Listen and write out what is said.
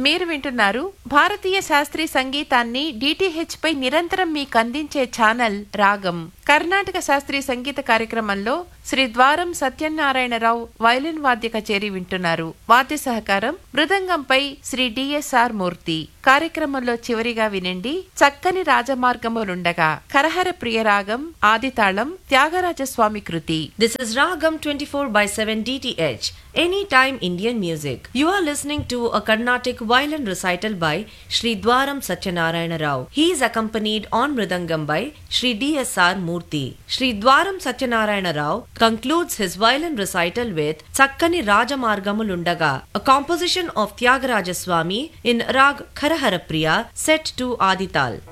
మీరు వింటున్నారు భారతీయ శాస్త్రీయ సంగీతాన్ని డిటిహెచ్ పై నిరంతరం మీకు అందించే ఛానల్ రాగం కర్ణాటక శాస్త్రీయ సంగీత కార్యక్రమంలో శ్రీ ద్వారం సత్యనారాయణరావు వైలిన్ వాద్య కచేరీ వింటున్నారు వాద్య సహకారం మృదంగంపై శ్రీ డిఎస్ఆర్ మూర్తి కార్యక్రమంలో చివరిగా వినండి చక్కని రాజమార్గములుండగా కరహర ప్రియరాగం ఆదితాళం త్యాగరాజస్వామి కృతి This is Ragam 24 by 7 DTH, Anytime Indian Music. You are listening to a Carnatic violin recital by Sri Dwaram Satyanarayana Rao. He is accompanied on Mridangam by Sri DSR Murthy. Sri Dwaram Satyanarayana Rao concludes his violin recital with Chakkani Rajamargamulundaga, a composition of Tyagaraja Swami in Rag Kharaharapriya set to Adital.